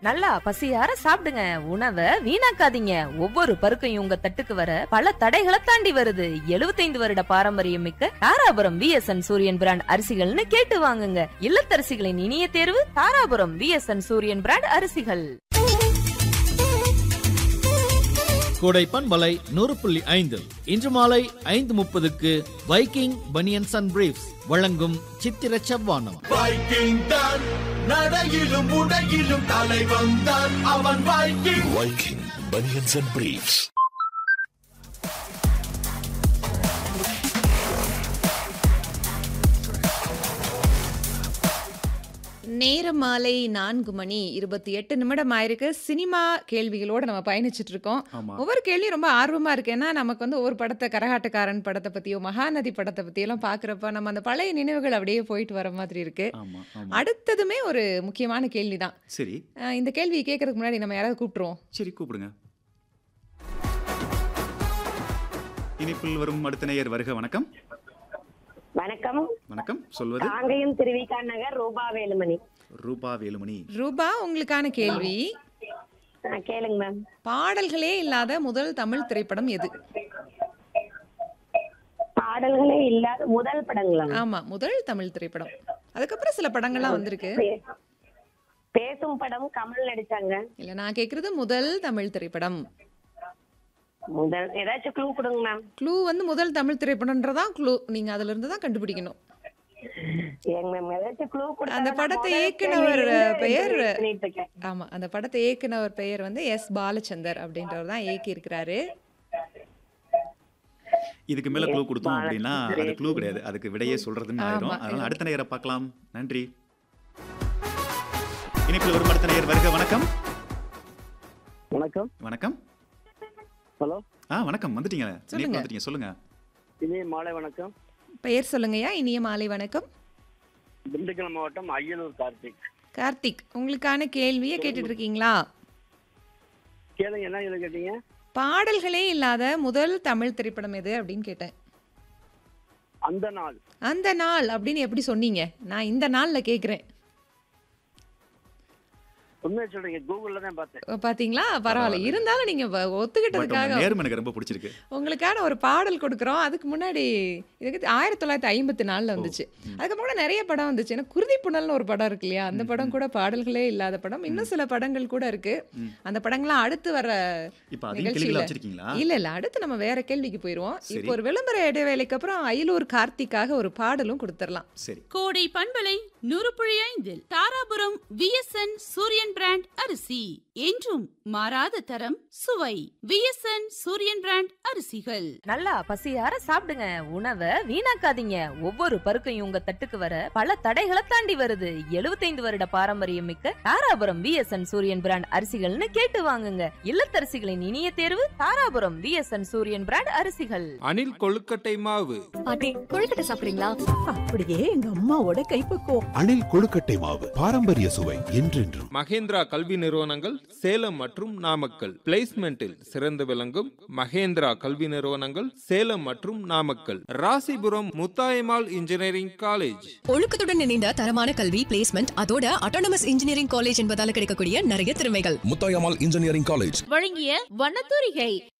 நல்லா பசியார சாப்பிடுங்க உணவை வீணாக்காதீங்க ஒவ்வொரு பருக்கையும் உங்க தட்டுக்கு வர பல தடைகளை தாண்டி வருது 75 வருட பாரம்பரியம் மிக்க தாராபுரம் விஎஸ்என் சூரியன் பிராண்ட் அரிசிகள்னு கேட்டு வாங்குங்க இல்லத்தரசிகளின் இனிய தேர்வு தாராபுரம் விஎஸ்என் சூரியன் பிராண்ட் அரிசிகள் கோடை பண்பலை நூறு புள்ளி ஐந்து இன்று மாலை ஐந்து முப்பதுக்கு வைக்கிங் பனியன்ஸ் அண்ட் பிரீஃப்ஸ் வழங்கும் சித்திர செவ்வானம் வைக்கிங் தான் நடையிலும் உடையிலும் தலைவன் தான் அவன் Viking Viking Bunions and Briefs. நேரம் மாலை நான்கு மணி இருபத்தி எட்டு நிமிடம் ஆயிருக்கு சினிமா கேள்விகளோட நம்ம பயணிச்சுட்டு இருக்கோம் ஆமா ஒவ்வொரு கேள்வியும் ரொம்ப ஆர்வமா இருக்கு ஏன்னா நமக்கு வந்து ஒவ்வொரு படத்தை கரகாட்டக்காரன் படத்தை பத்தியோ மகாநதி படத்தை பத்தியெல்லாம் பாக்குறப்ப நம்ம அந்த பழைய நினைவுகள் அப்படியே போயிட்டு வர மாதிரி இருக்கு ஆமா ஆமா அடுத்ததுமே ஒரு முக்கியமான கேள்விதான் சரி அஹ் இந்த கேள்வி கேட்கறதுக்கு முன்னாடி நம்ம யாராவது கூப்பிட்டுருவோம் சரி கூப்பிடுங்க இனிப்பில் வரும் அடுத்த நேயர் வருக வணக்கம் வணக்கம் வணக்கம் சொல்வது காங்கயம் திருவிகா நகர் ரூபா வேலுமணி ரூபா வேலுமணி ரூபா உங்களுக்கான கேள்வி ஆ, கேளுங்க மேம் பாடல்களே இல்லாத முதல் தமிழ் திரைப்படம் எது பாடல்களே இல்லாத முதல் படங்களா ஆமா முதல் தமிழ் திரைப்படம் அதுக்கப்புறம் சில படங்கள்லாம் வந்திருக்கு பே- பேசும் படம் கமல் நடிச்சாங்க இல்ல நான் கேக்குறது முதல் தமிழ் திரைப்படம் முதல் ஏதாச்சும் க்ளூ கொடுங்க மேம் க்ளூ வந்து முதல் தமிழ் திரைப்படம்ன்றதான் க்ளூ நீங்க அதுல இருந்து தான் கண்டுபிடிக்கணும் ஏங்க மேம் ஏதாச்சும் க்ளூ கொடுங்க அந்த படத்தை இயக்குனவர் பெயர் ஆமா அந்த படத்தை இயக்குனவர் பெயர் வந்து எஸ் பாலச்சந்தர் அப்படின்றவர் தான் இயக்கி இருக்கிறாரு இதுக்கு மேல க்ளூ கொடுத்தோம் அப்படின்னா அது க்ளூ கிடையாது அதுக்கு விடையே சொல்றதுன்னு ஆயிரும் ஆமா. அதனால அடுத்த நேயரை பார்க்கலாம் நன்றி இனிப்பில் வரும் அடுத்த நேயர் வருக வணக்கம் வணக்கம் வணக்கம் ஹலோ ஆ வணக்கம் வந்துட்டீங்க இனிப்பு சொல்லுங்க. வந்துட்டீங்க சொல்லுங்க இனிய மாலை வணக்கம் பெயர் சொல்லுங்கய்யா இனிய மாலை வணக்கம் திண்டுக்கல் மாவட்டம் அய்யலூர் கார்த்திக் கார்த்திக் உங்களுக்கான கேள்வியை கேட்டுட்டு இருக்கீங்களா கேளுங்க என்ன கேள்வி கேட்டீங்க பாடல்களே இல்லாத முதல் தமிழ் திரைப்படம் எது அப்படின்னு கேட்டேன் அந்த நாள் அந்த நாள் அப்படின்னு எப்படி சொன்னீங்க நான் இந்த நாள்ல கேக்குறேன் உண்மையை சொல்றீங்க கூகுள்ல தான் பார்த்தேன் பாத்தீங்களா பரவாயில்ல இருந்தாலும் நீங்க வ- பட் உங்க ஒத்துக்கிட்டதுக்காக நேர்மை எனக்கு ரொம்ப பிடிச்சிருக்கு உங்களுக்கான ஒரு பாடல் கொடுக்குறோம் அதுக்கு முன்னாடி இதுக்கு ஆயிரத்தி தொள்ளாயிரத்தி ஐம்பத்தி நாலில் வந்துச்சு அதுக்கப்புறம் கூட நிறைய படம் வந்துச்சு ஏன்னா குருதி புனல்னு ஒரு படம் இருக்கு இல்லையா அந்த படம் கூட பாடல்களே இல்லாத படம் இன்னும் சில படங்கள் கூட இருக்கு அந்த படங்கள்லாம் அடுத்து வர இப்ப அதையும் நிகழ்ச்சியில கேள்விகளா வச்சிருக்கீங்களா இல்ல இல்ல அடுத்து நம்ம வேற கேள்விக்கு போயிருவோம் சரி. இப்போ ஒரு விளம்பர இடைவேளைக்கு அப்புறம் அயலூர் கார்த்திக்காக ஒரு பாடலும் கொடுத்துடலாம் சரி கோடை பண்பலை நூறு புள்ளி ஐந்தில் தாராபுரம் விஎஸ்என் சூரியன் பிராண்ட் அரிசி என்றும் மாறாத தரம் சுவை விஎஸ்என் சூரியன் பிராண்ட் அரிசிகள் நல்லா பசியார சாப்பிடுங்க உணவை வீணாக்காதீங்க ஒவ்வொரு பருக்கையும் உங்க தட்டுக்கு வர பல தடைகளை தாண்டி வருது 75 வருட பாரம்பரியம் மிக்க தாராபுரம் விஎஸ்என் சூரியன் பிராண்ட் அரிசிகள்னு கேட்டு வாங்குங்க இல்லத்தரசிகளின் இனிய தேர்வு தாராபுரம் விஎஸ்என் சூரியன் பிராண்ட் அரிசிகள் அணில் கொழுக்கட்டை மாவு பாட்டி கொழுக்கட்டை சாப்பிடுறீங்களா அப்படியே எங்க அம்மாவோட கைப்பக்குவம் அணில் கொழுக்கட்டை மாவு பாரம்பரிய சுவை என்றென்றும் மகேந்திரா கல்வி நிறுவனங்கள் சேலம் மற்றும் நாமக்கல் பிளேஸ்மெண்டில் சிறந்து விளங்கும் மகேந்திரா கல்வி நிறுவனங்கள் சேலம் மற்றும் நாமக்கல் ராசிபுரம் முத்தாயம்மாள் இன்ஜினியரிங் காலேஜ் ஒழுக்கத்துடன் இணைந்த தரமான கல்வி பிளேஸ்மெண்ட் அதோட அட்டானமஸ் இன்ஜினியரிங் காலேஜ் என்பதால கிடைக்கக்கூடிய நிறைய திறமைகள் முத்தாயம்மாள் இன்ஜினியரிங் காலேஜ் வழங்கிய வண்ணத்தூரிகை